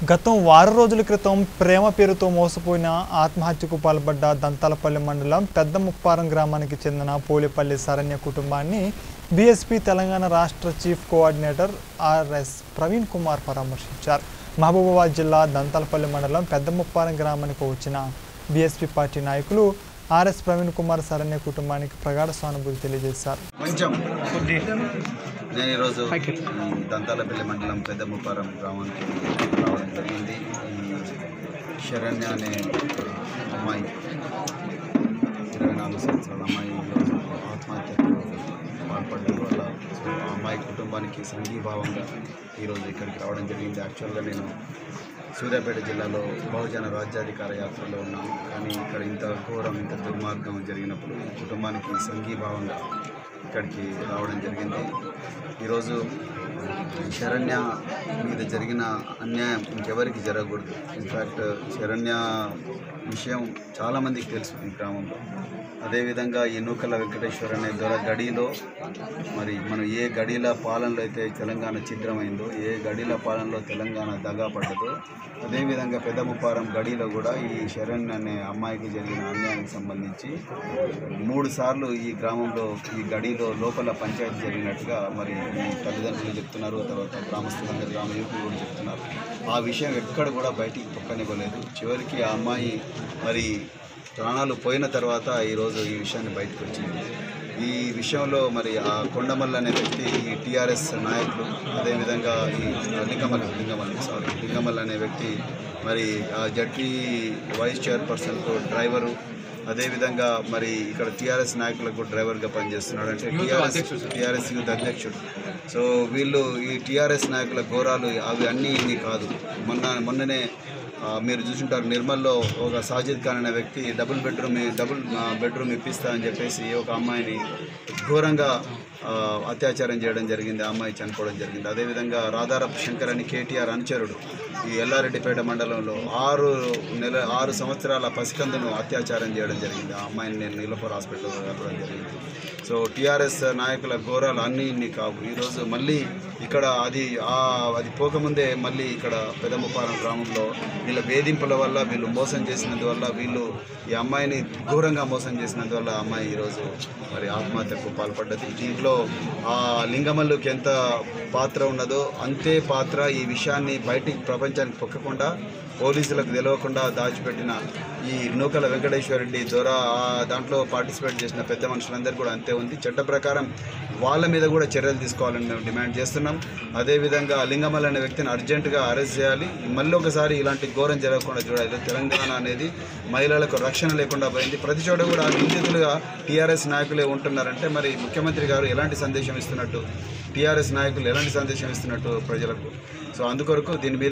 గతం వారం రోజుల క్రితం ప్రేమ పేరుతో మోసపోయిన ఆత్మహత్యకు పాల్పడ్డ దంతాలపల్లి మండలం పెద్ద ముప్పారం గ్రామానికి చెందిన పోలేపల్లి శరణ్య కుటుంబాన్ని బీఎస్పీ తెలంగాణ రాష్ట్ర chief coordinator RS Praveen Kumar పరామర్శించారు మహబూబాబాద్ జిల్లా దంతాలపల్లి మండలం పెద్ద ముప్పారం గ్రామానికి వచ్చిన బీఎస్పీ పార్టీ నాయకులు ఆర్ఎస్ ప్రవీణ్ కుమార్ శరణ్య కుటుంబానికి ప్రగాఢ సానుభూతి తెలియజేశారు కొంచెం నేను ఈరోజు ఈ దంతాలపల్లి మండలం పెద్ద ముప్పారం గ్రామానికి రావడం జరిగింది ఈ శరణ్య అనే అమ్మాయి ఇరవై నాలుగు సంవత్సరాల అమ్మాయి ఈరోజు ఆత్మహత్యకు పాల్పడడం వల్ల సో ఆ అమ్మాయి కుటుంబానికి సంఘీభావంగా ఈరోజు ఇక్కడికి రావడం జరిగింది యాక్చువల్గా నేను సూర్యాపేట జిల్లాలో బహుజన రాజ్యాధికార యాత్రలో ఉన్నాను కానీ ఇక్కడ ఇంత ఘోరం ఇంత దుర్మార్గం జరిగినప్పుడు ఈ కుటుంబానికి సంఘీభావంగా ఇక్కడికి రావడం జరిగింది ఈరోజు శరణ్య మీద జరిగిన అన్యాయం ఇంకెవరికి జరగకూడదు ఇన్ఫ్యాక్ట్ శరణ్య విషయం చాలామందికి తెలుసు ఈ గ్రామంలో అదేవిధంగా ఈ నూకల వెంకటేశ్వర అనే దొర గడిలో మరి మనం ఏ గడిల పాలనలో అయితే తెలంగాణ ఛిద్రమైందో ఏ గడిల పాలనలో తెలంగాణ దగా పడ్డదో అదేవిధంగా పెద్దముప్పారం గడిలో కూడా ఈ శరణ్ అనే అమ్మాయికి జరిగిన అన్యాయానికి సంబంధించి మూడు సార్లు ఈ గ్రామంలో ఈ గడిలో లోపల పంచాయతీ జరిగినట్టుగా మరి ఈ తల్లిదండ్రులు చెప్తున్నారు తర్వాత గ్రామస్తులందరూ గ్రామ యువకులు కూడా చెప్తున్నారు ఆ విషయం ఎక్కడ కూడా బయటికి పొక్కనివ్వలేదు చివరికి ఆ అమ్మాయి మరి ప్రాణాలు పోయిన తర్వాత ఈరోజు ఈ విషయాన్ని బయటకు వచ్చింది ఈ విషయంలో మరి ఆ కొండమల్లి అనే వ్యక్తి ఈ టీఆర్ఎస్ నాయకులు అదేవిధంగా ఈ లింగమల్లి లింగమల్లి సారీ లింగమల్లి అనే వ్యక్తి మరి ఆ జడ్పీ వైస్ చైర్పర్సన్కు డ్రైవరు అదేవిధంగా మరి ఇక్కడ టీఆర్ఎస్ నాయకులకు డ్రైవర్గా పనిచేస్తున్నాడు అంటే టీఆర్ఎస్ టీఆర్ఎస్ యూత్ అధ్యక్షుడు సో వీళ్ళు ఈ టీఆర్ఎస్ నాయకుల ఘోరాలు అవి అన్నీ ఇన్ని కాదు మొన్న మొన్ననే ఆ, మీరు చూసుంటారు నిర్మల్లో ఒక సాజిద్ ఖాన్ అనే వ్యక్తి double bedroom double ah, bedroom ఇప్పిస్తా అని చెప్పేసి ఒక అమ్మాయిని ఘోరంగా ఆ, అత్యాచారం చేయడం జరిగింది ఆ అమ్మాయి చనిపోవడం జరిగింది అదేవిధంగా రాధారప్ శంకర్ అని కేటీఆర్ అనుచరుడు ఈ ఎల్లారెడ్డిపేట మండలంలో ఆరు నెల ఆరు సంవత్సరాల పసికందును అత్యాచారం చేయడం జరిగింది ఆ అమ్మాయిని నేను నీలపూర్ హాస్పిటల్లో వెళ్ళడం జరిగింది సో టీఆర్ఎస్ నాయకుల ఘోరాలు అన్నీ ఇన్ని కావు ఈరోజు మళ్ళీ ఇక్కడ అది ఆ అది పోకముందే మళ్ళీ ఇక్కడ పెదముపారం గ్రామంలో వీళ్ళ వేధింపుల వల్ల వీళ్ళు మోసం చేసినందువల్ల వీళ్ళు ఈ అమ్మాయిని ఘోరంగా మోసం చేసినందువల్ల ఆ అమ్మాయి ఈరోజు మరి ఆత్మహత్యకు పాల్పడ్డది దీంట్లో ఆ లింగమల్లుకి ఎంత పాత్ర ఉన్నదో అంతే పాత్ర ఈ విషయాన్ని బయటికి ప్రపంచానికి పొక్కకుండా పోలీసులకు తెలియకుండా దాచిపెట్టిన ఈ నూకల వెంకటేశ్వర రెడ్డి ద్వారా ఆ దాంట్లో పార్టిసిపేట్ చేసిన పెద్ద మనుషులందరూ కూడా అంతే ఉంది చట్ట ప్రకారం వాళ్ళ మీద కూడా చర్యలు తీసుకోవాలని మేము డిమాండ్ చేస్తున్నాం అదేవిధంగా లింగమల్ అనే వ్యక్తిని అర్జెంటుగా అరెస్ట్ చేయాలి మళ్ళీ ఒకసారి ఇలాంటి ఘోరం జరగకుండా చూడాలి తెలంగాణ అనేది మహిళలకు రక్షణ లేకుండా పోయింది ప్రతి చోట కూడా నిందితులుగా టీఆర్ఎస్ నాయకులే ఉంటున్నారంటే మరి ముఖ్యమంత్రి గారు ఎలాంటి సందేశం ఇస్తున్నట్టు టీఆర్ఎస్ నాయకులు ఎలాంటి సందేశం ఇస్తున్నట్టు ప్రజలకు సో అందుకొరకు దీని మీద